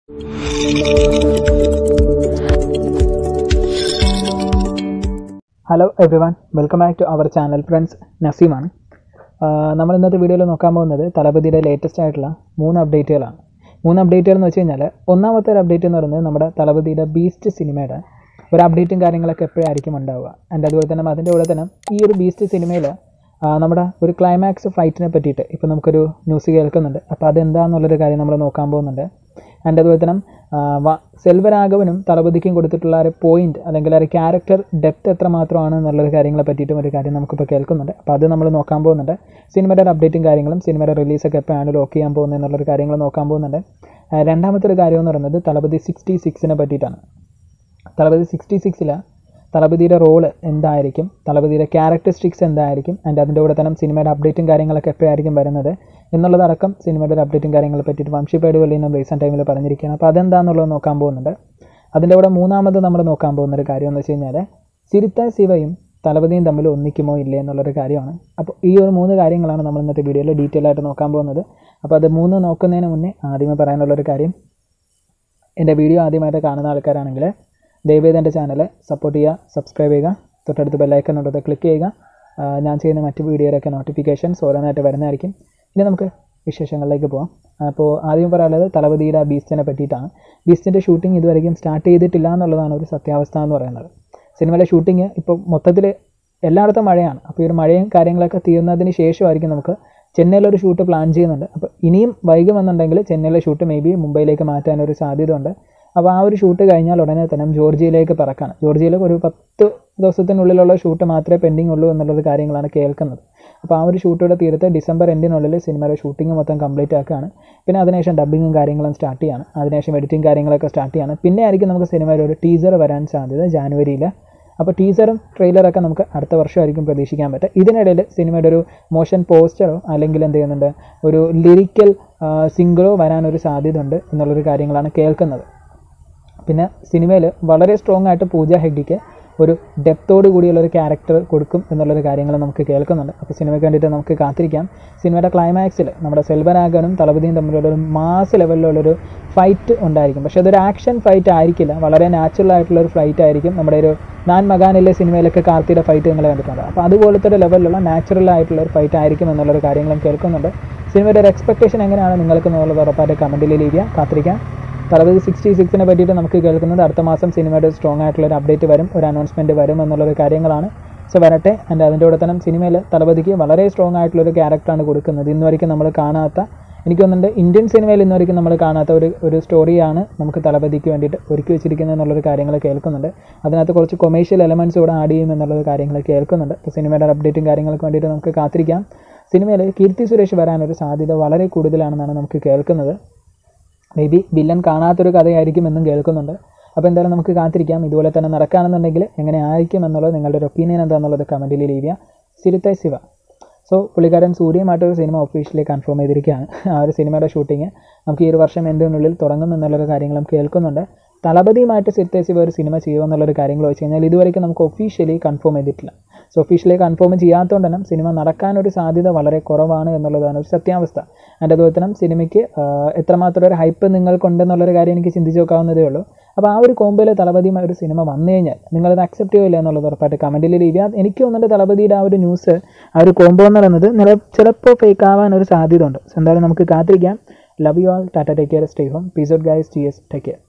hello everyone welcome back to our channel friends നസീമാണ് ആഹ് നമ്മൾ ഇന്നത്തെ വീഡിയോയിൽ നോക്കാൻ പോകുന്നത് തലപതിയുടെ ലേറ്റസ്റ്റ് ആയിട്ടുള്ള മൂന്ന് അപ്ഡേറ്റുകളാണ് മൂന്ന് അപ്ഡേറ്റുകൾ എന്ന് വെച്ച് കഴിഞ്ഞാൽ ഒന്നാമത്തെ ഒരു അപ്ഡേറ്റ് എന്ന് പറയുന്നത് നമ്മുടെ തലപതിയുടെ ബീസ്റ്റ് സിനിമയുടെ ഒരു അപ്ഡേറ്റും കാര്യങ്ങളൊക്കെ എപ്പോഴായിരിക്കും ഉണ്ടാവുക ആൻഡ് അതുപോലെ തന്നെ അതിൻ്റെ കൂടെ തന്നെ ഈ ഒരു ബീസ്റ്റ് സിനിമയിൽ നമ്മുടെ ഒരു ക്ലൈമാക്സ് ഫൈറ്റിനെ പറ്റിയിട്ട് ഇപ്പോൾ നമുക്കൊരു ന്യൂസ് കേൾക്കുന്നുണ്ട് അപ്പോൾ അതെന്താണെന്നുള്ളൊരു കാര്യം നമ്മൾ നോക്കാൻ പോകുന്നുണ്ട് ആൻഡ് അതുപോലെ തന്നെ ആ, വ- സെൽവരാഘവനും തളപതിക്കും കൊടുത്തിട്ടുള്ള ഒരു പോയിന്റ് അല്ലെങ്കിൽ ഒരു ക്യാരക്ടർ ഡെപ്ത് എത്രമാത്രമാണ് എന്നുള്ളൊരു കാര്യങ്ങളെ പറ്റിയിട്ടും ഒരു കാര്യം നമുക്കിപ്പോൾ കേൾക്കുന്നുണ്ട് അപ്പോൾ അത് നമ്മൾ നോക്കാൻ പോകുന്നുണ്ട് സിനിമയുടെ ഒരു അപ്ഡേറ്റും കാര്യങ്ങളും സിനിമയുടെ റിലീസൊക്കെ എപ്പോഴാണ് ലോക്ക് ചെയ്യാൻ പോകുന്നത് എന്നുള്ളൊരു കാര്യങ്ങൾ നോക്കാൻ പോകുന്നുണ്ട് ആ, രണ്ടാമത്തെ ഒരു കാര്യം എന്ന് പറയുന്നത് തളപതി സിക്സ്റ്റി സിക്സിനെ പറ്റിയിട്ടാണ് തളപതി സിക്സ്റ്റി സിക്സിൽ തളപതിയുടെ റോള് എന്തായിരിക്കും തളപതിയുടെ ക്യാരക്ടറിസ്റ്റിക്സ് എന്തായിരിക്കും ആൻഡ് അതിൻ്റെ കൂടെ തന്നെ സിനിമയുടെ അപ്ഡേറ്റും കാര്യങ്ങളൊക്കെ എപ്പോഴായിരിക്കും വരുന്നത് എന്നുള്ളതടക്കം സിനിമയുടെ ഒരു അപ്ഡേറ്റും കാര്യങ്ങളെ പറ്റിയിട്ട് വംശിപ്പേട് വെള്ളിയും റീസെൻറ്റ് ടൈമിൽ പറഞ്ഞിരിക്കുകയാണ് അപ്പോൾ അതെന്താണെന്നുള്ളത് നോക്കാൻ പോകുന്നുണ്ട് അതിൻ്റെ കൂടെ മൂന്നാമത് നമ്മൾ നോക്കാൻ പോകുന്ന ഒരു കാര്യം എന്ന് വെച്ച് കഴിഞ്ഞാൽ സിരിത്ത ശിവയും തലപതിയും തമ്മിൽ ഒന്നിക്കുമോ ഇല്ലേ എന്നുള്ളൊരു കാര്യമാണ് അപ്പോൾ ഈ ഒരു മൂന്ന് കാര്യങ്ങളാണ് നമ്മൾ ഇന്നത്തെ വീഡിയോയിൽ ഡീറ്റെയിൽ ആയിട്ട് നോക്കാൻ പോകുന്നത് അപ്പോൾ അത് മൂന്ന് നോക്കുന്നതിന് മുന്നേ ആദ്യമേ പറയാനുള്ളൊരു കാര്യം എൻ്റെ വീഡിയോ ആദ്യമായിട്ട് കാണുന്ന ആൾക്കാരാണെങ്കിൽ ദയവേദ എൻ്റെ ചാനൽ സപ്പോർട്ട് ചെയ്യുക സബ്സ്ക്രൈബ് ചെയ്യുക തൊട്ടടുത്ത് ബെല്ലൈക്കൺ ഉള്ളത് ക്ലിക്ക് ചെയ്യുക ആ, ഞാൻ ചെയ്യുന്ന മറ്റ് വീഡിയോയിലൊക്കെ നോട്ടിഫിക്കേഷൻസ് ഓരോന്നായിട്ട് വരുന്നതായിരിക്കും ഇനി നമുക്ക് വിശേഷങ്ങളിലേക്ക് പോകാം അപ്പോൾ ആദ്യം പറയാനുള്ളത് തലപതിയുടെ ബീസ്റ്റിനെ പറ്റിയിട്ടാണ് ബീസ്റ്റിൻ്റെ ഷൂട്ടിംഗ് ഇതുവരെയും സ്റ്റാർട്ട് ചെയ്തിട്ടില്ല എന്നുള്ളതാണ് ഒരു സത്യാവസ്ഥ എന്ന് പറയുന്നത് സിനിമയിലെ ഷൂട്ടിംഗ് ഇപ്പോൾ മൊത്തത്തിൽ എല്ലായിടത്തും മഴയാണ് അപ്പോൾ ഈ ഒരു മഴയും കാര്യങ്ങളൊക്കെ തീർന്നതിന് ശേഷമായിരിക്കും നമുക്ക് ചെന്നൈയിലൊരു ഷൂട്ട് പ്ലാൻ ചെയ്യുന്നുണ്ട് അപ്പോൾ ഇനിയും വൈകുമെന്നുണ്ടെങ്കിൽ ചെന്നൈയിലെ ഷൂട്ട് മേ ബി മുംബൈയിലേക്ക് മാറ്റാനൊരു സാധ്യത ഉണ്ട് അപ്പോൾ ആ ഒരു ഷൂട്ട് കഴിഞ്ഞാൽ ഉടനെ തന്നെ ജോർജിയയിലേക്ക് പറക്കാണ് ജോർജിയയിലേക്ക് ഒരു പത്ത് ദിവസത്തിനുള്ളിലുള്ള ഷൂട്ട് മാത്രമേ പെൻഡിങ് ഉള്ളൂ എന്നുള്ളൊരു കാര്യങ്ങളാണ് കേൾക്കുന്നത് അപ്പോൾ ആ ഒരു ഷൂട്ടോടെ തീർത്ത് ഡിസംബർ എൻഡിനുള്ളിൽ സിനിമയുടെ ഷൂട്ടിംഗ് മൊത്തം കംപ്ലീറ്റ് ആക്കുകയാണ് പിന്നെ അതിനുശേഷം ഡബ്ബിങ്ങും കാര്യങ്ങളും സ്റ്റാർട്ട് ചെയ്യാണ് അതിനുശേഷം എഡിറ്റിംഗ് കാര്യങ്ങളൊക്കെ സ്റ്റാർട്ട് ചെയ്യാണ് പിന്നെ ആയിരിക്കും നമുക്ക് സിനിമയുടെ ഒരു ടീസർ വരാൻ സാധ്യത ജാനുവരിയിൽ അപ്പോൾ ടീസറും ട്രെയിലറൊക്കെ നമുക്ക് അടുത്ത വർഷമായിരിക്കും പ്രതീക്ഷിക്കാൻ പറ്റുക ഇതിനിടയിൽ സിനിമയുടെ ഒരു മോഷൻ പോസ്റ്ററോ അല്ലെങ്കിൽ എന്ത് ചെയ്യുന്നുണ്ട് ഒരു ലിറിക്കൽ സിംഗറോ വരാനൊരു സാധ്യത ഉണ്ട് എന്നുള്ളൊരു കാര്യങ്ങളാണ് കേൾക്കുന്നത് പിന്നെ സിനിമയിൽ വളരെ സ്ട്രോങ് ആയിട്ട് പൂജ ഹെഗ്ഡിക്ക് ഒരു ഡെപ്തോട് കൂടിയുള്ള ഒരു ക്യാരക്ടർ കൊടുക്കും എന്നുള്ളൊരു കാര്യങ്ങൾ നമുക്ക് കേൾക്കുന്നുണ്ട് അപ്പോൾ സിനിമയ്ക്ക് വേണ്ടിയിട്ട് നമുക്ക് കാത്തിരിക്കാം സിനിമയുടെ ക്ലൈമാക്സിൽ നമ്മുടെ സെൽവരാഗനും തളപതിയും തമ്മിലുള്ള ഒരു മാസ് ലെവലിലുള്ളൊരു ഫൈറ്റ് ഉണ്ടായിരിക്കും പക്ഷേ അതൊരു ആക്ഷൻ ഫൈറ്റ് ആയിരിക്കില്ല വളരെ നാച്ചുറൽ ആയിട്ടുള്ള ഒരു ഫൈറ്റ് ആയിരിക്കും നമ്മുടെ ഒരു നാൻ മകാനിലെ സിനിമയിലൊക്കെ കാർത്തിയുടെ ഫൈറ്റ് നിങ്ങൾ കണ്ടിട്ടുണ്ട് അപ്പോൾ അതുപോലത്തെ ഒരു ലെവലിലുള്ള നാച്ചുറൽ ആയിട്ടുള്ള ഒരു ഫൈറ്റ് ആയിരിക്കും എന്നുള്ളൊരു കാര്യങ്ങളും കേൾക്കുന്നുണ്ട് സിനിമയുടെ ഒരു എക്സ്പെക്ടേഷൻ എങ്ങനെയാണ് നിങ്ങൾക്ക് എന്നുള്ളത് ഉറപ്പായിട്ട് കമൻറ്റിൽ ലീവിയ കാത്തിരിക്കാം തലവതി സിക്സ്റ്റി സിക്സിനെ പറ്റിയിട്ട് നമുക്ക് കേൾക്കുന്നത് അടുത്ത മാസം സിനിമയുടെ സ്ട്രോങ് ആയിട്ടുള്ള ഒരു അപ്ഡേറ്റ് വരും ഒരു അനൗൺസ്മെൻറ്റ് വരും എന്നുള്ളൊരു കാര്യങ്ങളാണ് സോ വരട്ടെ ആൻഡ് അതിൻ്റെ കൂടെ തന്നെ സിനിമയിൽ തലപതിക്ക് വളരെ സ്ട്രോങ് ആയിട്ടുള്ള ഒരു ക്യാരക്ടറാണ് കൊടുക്കുന്നത് ഇന്ന് വരെയ്ക്കും നമ്മൾ കാണാത്ത എനിക്ക് തോന്നുന്നുണ്ട് ഇന്ത്യൻ സിനിമയിൽ ഇന്ന് വരെയ്ക്കും നമ്മൾ കാണാത്ത ഒരു ഒരു സ്റ്റോറിയാണ് നമുക്ക് തലപതിക്ക് വേണ്ടിയിട്ട് ഒരുക്കി വെച്ചിരിക്കുന്നത് എന്നുള്ളൊരു കാര്യങ്ങൾ കേൾക്കുന്നുണ്ട് അതിനകത്ത് കുറച്ച് കൊമേഴ്ഷ്യൽ എലമെൻറ്റ്സ് കൂടെ ആഡ് ചെയ്യും എന്നുള്ളൊരു കാര്യങ്ങൾ കേൾക്കുന്നുണ്ട് അപ്പോൾ സിനിമയുടെ അപ്ഡേറ്റും കാര്യങ്ങൾക്ക് വേണ്ടിയിട്ട് നമുക്ക് കാത്തിരിക്കാം സിനിമയിൽ കീർത്തി സുരേഷ് വരാനൊരു സാധ്യത വളരെ കൂടുതലാണെന്നാണ് നമുക്ക് കേൾക്കുന്നത് മേ ബി വില്ലൻ കാണാത്തൊരു കഥയായിരിക്കും എന്നും കേൾക്കുന്നുണ്ട് അപ്പോൾ എന്തായാലും നമുക്ക് കാത്തിരിക്കാം ഇതുപോലെ തന്നെ നടക്കുകയാണെന്നുണ്ടെങ്കിൽ എങ്ങനെ ആയിരിക്കും എന്നുള്ളത് നിങ്ങളുടെ ഒരു ഒപ്പീനിയൻ എന്താണെന്നുള്ളത് കമൻറ്റിൽ ലീവ് ചെയ്യുക സിരിത്തായ് ശിവ സോ പുള്ളിക്കാരൻ സൂര്യയുമായിട്ടൊരു സിനിമ ഒഫീഷ്യലി കൺഫേം ചെയ്തിരിക്കുകയാണ് ആ ഒരു സിനിമയുടെ ഷൂട്ടിങ് നമുക്ക് ഈ ഒരു വർഷം എൻ്റെനുള്ളിൽ തുടങ്ങും എന്നുള്ളൊരു കാര്യങ്ങളും കേൾക്കുന്നുണ്ട് തലപതിയുമായിട്ട് സിരിത്തായ് ശിവ ഒരു സിനിമ ചെയ്യുമെന്നുള്ളൊരു കാര്യങ്ങൾ വെച്ച് കഴിഞ്ഞാൽ ഇതുവരെയ്ക്കും നമുക്ക് ഒഫീഷ്യലി കൺഫേം ചെയ്തിട്ടില്ല സോ ഒഫീഷ്യലി കൺഫേം ചെയ്യാത്തതുകൊണ്ട് തന്നെ സിനിമ നടക്കാനൊരു സാധ്യത വളരെ കുറവാണ് എന്നുള്ളതാണ് ഒരു സത്യാവസ്ഥ അതിൻ്റെ അതുപോലെ തന്നെ സിനിമയ്ക്ക് ആ, എത്രമാത്രം ഒരു ഹൈപ്പ് നിങ്ങൾക്കുണ്ടെന്നുള്ളൊരു കാര്യം എനിക്ക് ചിന്തിച്ച് നോക്കാവുന്നതേ ഉള്ളൂ അപ്പോൾ ആ ഒരു കോമ്പയിൽ തളപതിയുമായി ഒരു സിനിമ വന്നു കഴിഞ്ഞാൽ നിങ്ങളത് അക്സെപ്റ്റ് ചെയ്യില്ല എന്നുള്ളത് ഉറപ്പായിട്ട് കമൻറ്റിൽ ലീവ് ചെയ്യുക എനിക്ക് തോന്നുന്നുണ്ട് തളപതിയുടെ ആ ഒരു ന്യൂസ് ആ ഒരു കോംബോ എന്ന് പറയുന്നത് നില ചിലപ്പോൾ ഫേക്ക് ആവാൻ ഒരു സാധ്യത ഉണ്ട് സോ എന്തായാലും നമുക്ക് കാത്തിരിക്കാം love you all tata take care stay home peace out guys T S take care